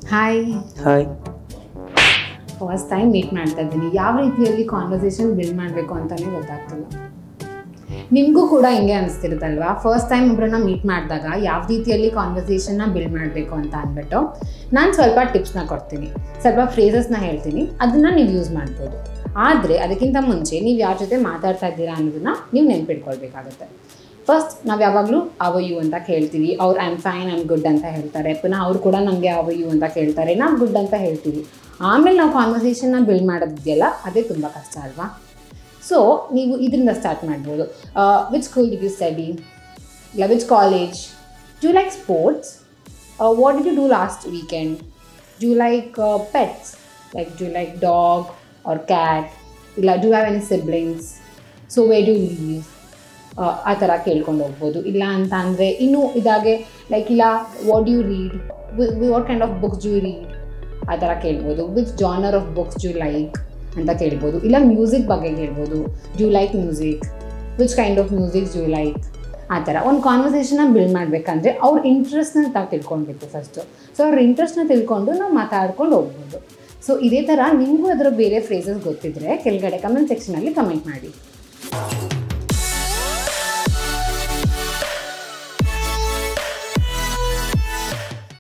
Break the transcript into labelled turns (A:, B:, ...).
A: hi
B: hi
A: first time meet ಮಾಡ್ತಾ ಇದ್ದೀನಿ ಯಾವ ರೀತಿಯಲ್ಲಿ ಕಾನ್ವರ್ಸೇಷನ್ ಬಿಲ್ಡ್ ಮಾಡಬೇಕು ಅಂತಲೇ ಗೊತ್ತಾಗ್ತಿಲ್ಲ ನಿಮಗೂ ಕೂಡ ಹಿಂಗೆ ಅನಿಸ್ತಿರುತ್ತಲ್ವಾ ಫಸ್ಟ್ ಟೈಮ್ ಒಬ್ಬರನ್ನ ಮೀಟ್ ಮಾಡಿದಾಗ ಯಾವ ರೀತಿಯಲ್ಲಿ ಕಾನ್ವರ್ಸೇಷನ್ನ ಬಿಲ್ಡ್ ಮಾಡಬೇಕು ಅಂತ ಅಂದ್ಬಿಟ್ಟು ನಾನು ಸ್ವಲ್ಪ ಟಿಪ್ಸ್ನ ಕೊಡ್ತೀನಿ ಸ್ವಲ್ಪ ಫ್ರೇಸಸ್ನ ಹೇಳ್ತೀನಿ ಅದನ್ನು ನೀವು ಯೂಸ್ ಮಾಡ್ಬೋದು ಆದರೆ ಅದಕ್ಕಿಂತ ಮುಂಚೆ ನೀವು ಯಾರ ಜೊತೆ ಮಾತಾಡ್ತಾ ಇದ್ದೀರಾ ಅನ್ನೋದನ್ನ ನೀವು ನೆನ್ಪಿಟ್ಕೊಳ್ಬೇಕಾಗತ್ತೆ ಫಸ್ಟ್ ನಾವು ಯಾವಾಗಲೂ ಅವ ಯು ಅಂತ ಕೇಳ್ತೀವಿ ಅವ್ರು I am fine I am good ಅಂತ ಹೇಳ್ತಾರೆ ಪುನಃ ಅವ್ರು ಕೂಡ ನಮಗೆ ಅವ ಯು ಅಂತ ಕೇಳ್ತಾರೆ ನಾವು ಗುಡ್ ಅಂತ ಹೇಳ್ತೀವಿ ಆಮೇಲೆ ನಾವು ಕಾನ್ವರ್ಸೇಷನ್ನ ಬಿಲ್ಡ್ ಮಾಡೋದಿದೆಯಲ್ಲ ಅದೇ ತುಂಬ ಕಷ್ಟ ಅಲ್ವಾ ಸೊ ನೀವು ಇದರಿಂದ ಸ್ಟಾರ್ಟ್ ಮಾಡ್ಬೋದು which school did you study ಇಲ್ಲ which college do like sports what did you do last weekend do like pets like do like dog or cat ಇಲ್ಲ do have any siblings so where do live ಆ ಥರ ಕೇಳ್ಕೊಂಡು ಹೋಗ್ಬೋದು ಇಲ್ಲ ಅಂತ ಅಂದರೆ ಇನ್ನೂ ಇದಾಗೆ ಲೈಕ್ ಇಲ್ಲ what you read what kind of books you read ಆ ಥರ ಕೇಳ್ಬೋದು which genre of books you like ಅಂತ ಕೇಳ್ಬೋದು ಇಲ್ಲ ಮ್ಯೂಸಿಕ್ ಬಗ್ಗೆ ಕೇಳ್ಬೋದು do like music which kind of musics you like ಆ ಥರ ಒಂದು ಕಾನ್ವರ್ಸೇಷನ್ನ ಬಿಲ್ಡ್ ಮಾಡಬೇಕಂದ್ರೆ ಅವ್ರ ಇಂಟ್ರೆಸ್ಟ್ನ ತಾವು ತಿಳ್ಕೊಳ್ಬೇಕು ಫಸ್ಟು ಸೊ ಅವ್ರ ಇಂಟ್ರೆಸ್ಟ್ನ ತಿಳ್ಕೊಂಡು ನಾವು ಮಾತಾಡ್ಕೊಂಡು ಹೋಗ್ಬೋದು ಸೊ ಇದೇ ಥರ ನಿಮಗೂ ಅದರ ಬೇರೆ ಫ್ರೇಸಸ್ ಗೊತ್ತಿದ್ರೆ ಕೆಳಗಡೆ ಕಮೆಂಟ್ ಸೆಕ್ಷನಲ್ಲಿ ಕಮೆಂಟ್ ಮಾಡಿ